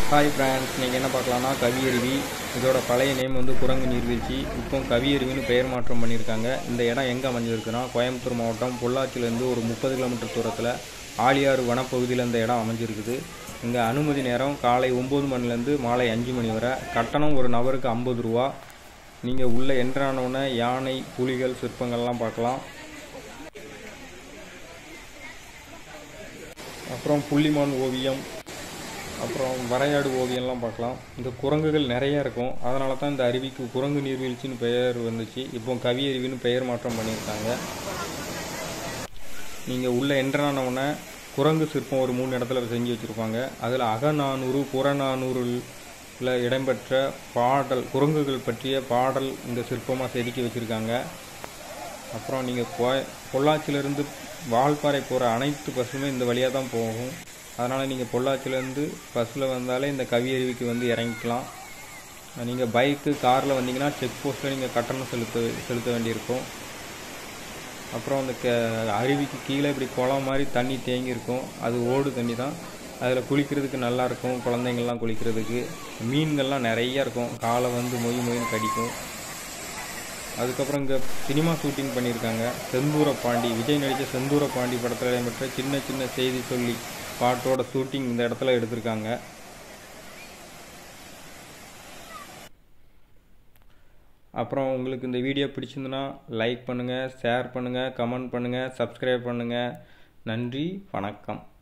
hi friends நீங்கள் என்ன பார்க்கலாம்னா கவியருவி இதோட பழைய நேம் வந்து குரங்கு நீர்வீழ்ச்சி இப்போ கவியருவின்னு பெயர் மாற்றம் பண்ணியிருக்காங்க இந்த இடம் எங்கே அமைஞ்சிருக்குன்னா கோயம்புத்தூர் மாவட்டம் பொள்ளாச்சியிலேருந்து ஒரு முப்பது கிலோமீட்டர் தூரத்தில் ஆழியாறு வனப்பகுதியில் இந்த இடம் அமைஞ்சிருக்குது இங்கே அனுமதி நேரம் காலை ஒம்பது மணிலேருந்து மாலை அஞ்சு மணி வரை கட்டணம் ஒரு நபருக்கு ஐம்பது ரூபா நீங்கள் உள்ளே என்ட்ரானோடனே யானை புலிகள் சிற்பங்கள்லாம் பார்க்கலாம் அப்புறம் புள்ளிமான் ஓவியம் அப்புறம் வரையாடு ஓவியம்லாம் பார்க்கலாம் இந்த குரங்குகள் நிறைய இருக்கும் அதனால தான் இந்த அருவிக்கு குரங்கு நீர்வீழ்ச்சின்னு பெயர் வந்துச்சு இப்போ கவி அருவின்னு பெயர் மாற்றம் பண்ணியிருக்காங்க நீங்கள் உள்ளே என்ட்ரானவுடனே குரங்கு சிற்பம் ஒரு மூணு இடத்துல செஞ்சு வச்சுருப்பாங்க அதில் அகநானூறு புறநானூறுல இடம்பெற்ற பாடல் குரங்குகள் பற்றிய பாடல் இந்த சிற்பமாக செதுக்கி வச்சுருக்காங்க அப்புறம் நீங்கள் கோய பொள்ளாச்சியிலேருந்து வால்பாறை போகிற அனைத்து பஸ்ஸுமே இந்த வழியாக தான் போகும் அதனால் நீங்கள் பொள்ளாச்சியிலேருந்து பஸ்ஸில் வந்தாலே இந்த கவியருவிக்கு வந்து இறங்கிக்கலாம் நீங்கள் பைக்கு காரில் வந்தீங்கன்னா செக் போஸ்ட்டில் நீங்கள் கட்டணம் செலுத்த செலுத்த வேண்டியிருக்கும் அப்புறம் அந்த க அருவிக்கு கீழே இப்படி குளம் மாதிரி தண்ணி தேங்கி இருக்கும் அது ஓடு தண்ணி தான் அதில் குளிக்கிறதுக்கு நல்லா இருக்கும் குழந்தைங்கள்லாம் குளிக்கிறதுக்கு மீன்கள்லாம் நிறைய இருக்கும் காலை வந்து மொய் மொயின்னு கடிக்கும் அதுக்கப்புறம் இங்கே சினிமா ஷூட்டிங் பண்ணியிருக்காங்க செந்தூர பாண்டி விஜய் நடித்த செந்தூர பாண்டி படத்தில் இடம்பெற்ற சின்ன சின்ன செய்தி சொல்லி பாட்டோட ஷூட்டிங் இந்த இடத்துல எடுத்திருக்காங்க அப்புறம் உங்களுக்கு இந்த வீடியோ பிடிச்சிருந்துன்னா லைக் பண்ணுங்கள் ஷேர் பண்ணுங்கள் கமெண்ட் பண்ணுங்கள் சப்ஸ்கிரைப் பண்ணுங்கள் நன்றி வணக்கம்